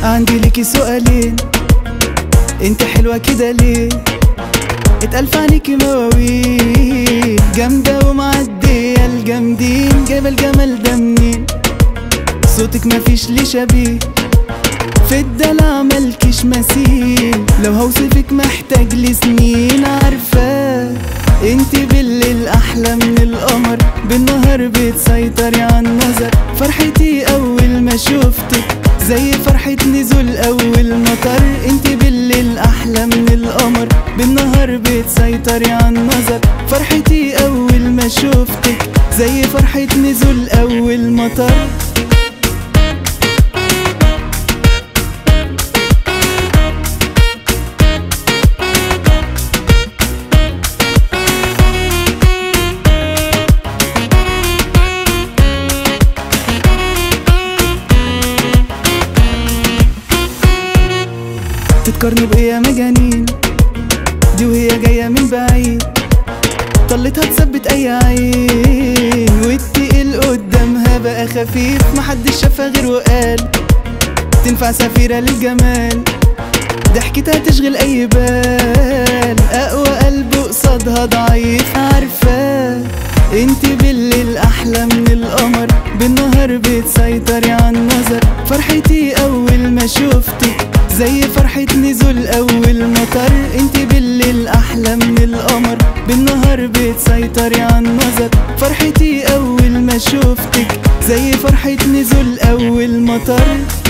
عندي ليكي سؤالين انت حلوة كده ليه اتقال في عينيكي مواويل جامدة ومعدية الجامدين جايبة الجمال ده منين صوتك مفيش ليه شبيه في الدلع ملكش مثيل لو هوصفك محتاج لسنين عارفة انت بالليل احلى من القمر بالنهار بتسيطري على النظر فرحتي اول ما شفتك زي فرحة نزول اول مطر انت بالليل احلى من القمر بالنهار بتسيطري على النظر فرحتي اول ما شفتك زي فرحة نزول اول مطر تتقارني بإيه يا مجانين دي وهي جاية من بعيد طلتها تثبت أي عين والتقل قدامها بقى خفيف محدش شافها غير وقال تنفع سفيرة للجمال ضحكتها تشغل أي بال أقوى قلب قصادها ضعيف عارفة انت بالليل أحلى من القمر بالنهار بتسيطري على النظر فرحتي أول ما شفتك زي فرحة نزول أول مطر انت بالليل أحلى من القمر بالنهار بتسيطري على النظر فرحتي أول ما شفتك زي فرحة نزول أول مطر